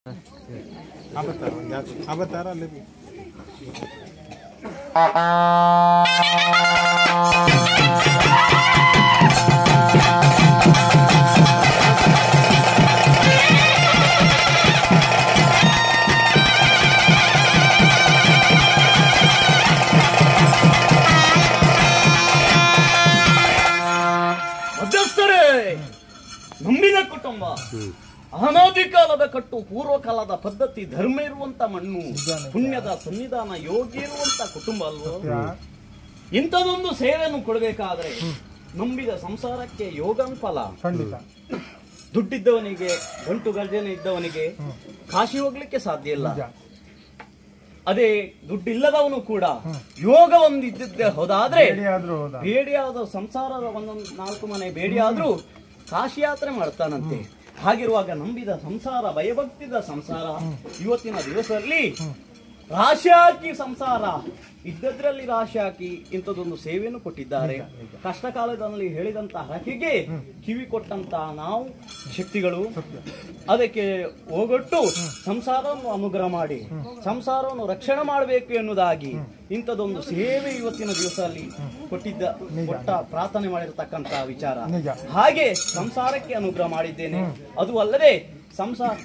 ಆಬತ್ತಾರ ಒಂದು ಯಾಕೆ ಆಬತ್ತಾರ ಅಲ್ಲಿ ಮಧ್ಯಸ್ಥರೇ ನಂಬಿದ ಕುಟುಂಬ ಅನಾದಿ ಕಾಲದ ಕಟ್ಟು ಪೂರ್ವ ಕಾಲದ ಪದ್ಧತಿ ಧರ್ಮ ಇರುವಂತ ಮಣ್ಣು ಪುಣ್ಯದ ಸನ್ನಿಧಾನ ಯೋಗಿ ಇರುವಂತ ಕುಟುಂಬ ಅಲ್ವೋ ಇಂಥದೊಂದು ಸೇವೆಯನ್ನು ಕೊಡಬೇಕಾದ್ರೆ ನಂಬಿದ ಸಂಸಾರಕ್ಕೆ ಯೋಗಂಫಲ ಖಂಡಿತ ದುಡ್ಡಿದ್ದವನಿಗೆ ಗಂಟು ಗರ್ಜನೆ ಇದ್ದವನಿಗೆ ಕಾಶಿ ಹೋಗ್ಲಿಕ್ಕೆ ಸಾಧ್ಯ ಇಲ್ಲ ನಿಜ ಅದೇ ದುಡ್ಡಿಲ್ಲದವನು ಕೂಡ ಯೋಗ ಒಂದು ಇದ್ದಿದ್ದೆ ಹೋದಾದ್ರೆ ಎಲ್ಲಿಯಾದ್ರೂ ಹೋದ ಬೇಡಿಯಾದ ಸಂಸಾರದ ಒಂದೊಂದು ನಾಲ್ಕು ಮನೆ ಬೇಡಿಯಾದ್ರೂ ಕಾಶಿ ಯಾತ್ರೆ ಮಾಡ್ತಾನಂತೆ ಹಾಗಿರುವಾಗ ನಂಬಿದ ಸಂಸಾರ ಭಯಭಕ್ತಿದ ಸಂಸಾರ ಇವತ್ತಿನ ದಿವಸದಲ್ಲಿ ರಾಶಿ ಹಾಕಿ ಸಂಸಾರ ಇದ್ದದ್ರಲ್ಲಿ ರಾಶಿ ಹಾಕಿ ಇಂಥದ್ದೊಂದು ಸೇವೆಯನ್ನು ಕೊಟ್ಟಿದ್ದಾರೆ ಕಷ್ಟ ಕಾಲದಲ್ಲಿ ಹೇಳಿದಂತ ಹರಕೆಗೆ ಕಿವಿ ಕೊಟ್ಟಂತ ನಾವು ಶಕ್ತಿಗಳು ಅದಕ್ಕೆ ಹೋಗೊಟ್ಟು ಸಂಸಾರವನ್ನು ಅನುಗ್ರಹ ಮಾಡಿ ಸಂಸಾರವನ್ನು ರಕ್ಷಣೆ ಮಾಡಬೇಕು ಎನ್ನುವುದಾಗಿ ಇಂಥದ್ದೊಂದು ಸೇವೆ ಇವತ್ತಿನ ದಿವಸದಲ್ಲಿ ಕೊಟ್ಟಿದ್ದ ಕೊಟ್ಟ ಪ್ರಾರ್ಥನೆ ಮಾಡಿರತಕ್ಕಂತ ವಿಚಾರ ನಿಜ. ಹಾಗೆ ಸಂಸಾರಕ್ಕೆ ಅನುಗ್ರಹ ಮಾಡಿದ್ದೇನೆ ಅದು ಅಲ್ಲದೆ ಸಂಸಾರ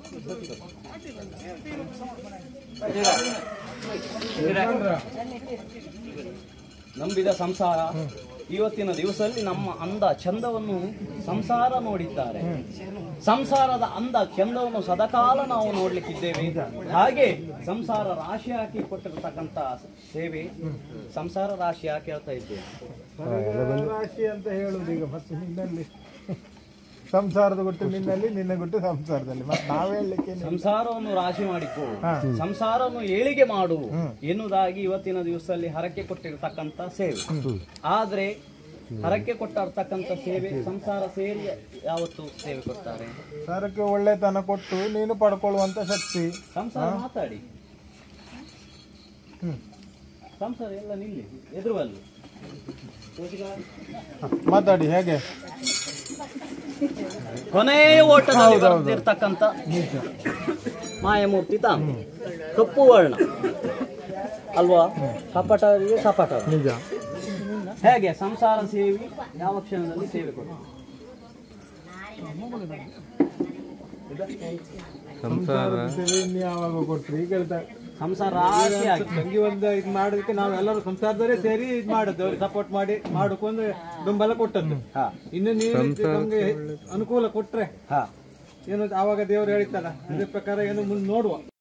ನಂಬಿದ ಸಂಸಾರ ಇವತ್ತಿನ ದಿವಸದಲ್ಲಿ ನಮ್ಮ ಅಂದ ಚಂದವನ್ನು ಸಂಸಾರ ನೋಡಿದ್ದಾರೆ ಸಂಸಾರದ ಅಂದ ಚಂದವನ್ನು ಸದಾಕಾಲ ನಾವು ನೋಡ್ಲಿಕ್ಕಿದ್ದೇವೆ ಹಾಗೆ ಸಂಸಾರ ರಾಶಿ ಹಾಕಿ ಕೊಟ್ಟಿರತಕ್ಕಂತ ಸೇವೆ ಸಂಸಾರ ರಾಶಿ ಹಾಕಿ ಹೇಳ್ತಾ ಇದ್ದೇವೆ ರಾಶಿ ಅಂತ ಹೇಳುದು ಈಗ ಮತ್ತೆ ನಿನ್ನಲ್ಲಿ ಸಂಸಾರದ ಗುಟ್ಟು ನಿನ್ನಲ್ಲಿ ನಿನ್ನ ಗುಟ್ಟು ಸಂಸಾರದಲ್ಲಿ ಮತ್ತೆ ನಾವ್ ಹೇಳಲಿಕ್ಕೆ ಸಂಸಾರವನ್ನು ರಾಶಿ ಮಾಡಿಕೊ ಹಾ. ಸಂಸಾರವನ್ನು ಏಳಿಗೆ ಮಾಡು ಹ್ಮ್. ಎನ್ನುವುದಾಗಿ ಇವತ್ತಿನ ದಿವಸದಲ್ಲಿ ಹರಕೆ ಕೊಟ್ಟಿರತಕ್ಕಂತ ಸೇವೆ ಆದ್ರೆ ಹರಕೆ ಕೊಟ್ಟಿರ್ತಕ್ಕಂತ ಸೇವೆ ಸಂಸಾರ ಸೇರಿ ಯಾವತ್ತು ಸೇವೆ ಕೊಡ್ತಾರೆ ಸರ್ಕಾರಕ್ಕೆ ಒಳ್ಳೆತನ ಕೊಟ್ಟು ನೀನು ಪಡ್ಕೊಳ್ಳುವಂತ ಶಕ್ತಿ ಸಂಸಾರ ಮಾತಾಡಿ ಹ್ಮ್. ಸಂಸಾರ ಎಲ್ಲ ನಿಲ್ಲಿ ಎದುರುವಲ್ಲಿ ಮಾತಾಡಿ ಹೇಗೆ ಕೊನೆಯ ಓಟದಲ್ಲಿ ಬರೆದಿರ್ತಕ್ಕಂತ ಮಾಯಮೂರ್ತಿ ತಾನು ಕಪ್ಪು ವರ್ಣ ಅಲ್ವಾ ಕಪಟರಿಗೆ ಸಪಟ ನಿಜ ಹೇಗೆ ಸಂಸಾರ ಸೇವಿ ಯಾವ ಕ್ಷಣದಲ್ಲಿ ಸೇವೆ ಕೊಡು ಸಂಸಾರ ಇನ್ನು ಯಾವಾಗ ಕೊಟ್ರಿ ಈಗ ಹೇಳ್ತಾ ಸಂಸಾರ ರಾಶಿ ಆಗಿ ತಂಗಿ ಒಂದು ಇದು ಮಾಡೋದಕ್ಕೆ ನಾವು ಎಲ್ಲರೂ ಸಂಸಾರದವರೇ ಸೇರಿ ಇದು ಮಾಡೋದು ಸಪೋರ್ಟ್ ಮಾಡಿ ಮಾಡೋಕೊಂದು ಬೆಂಬಲ ಕೊಟ್ಟದ್ದು ಹಾ ಇನ್ನು ನೀವು ನಮ್ಗೆ ಅನುಕೂಲ ಕೊಟ್ರೆ ಹಾ ಏನು ಆವಾಗ ದೇವರು ಹೇಳಿತ್ತಲ್ಲ ಅದೇ ಪ್ರಕಾರ ಏನು ಮುಂದೆ ನೋಡುವ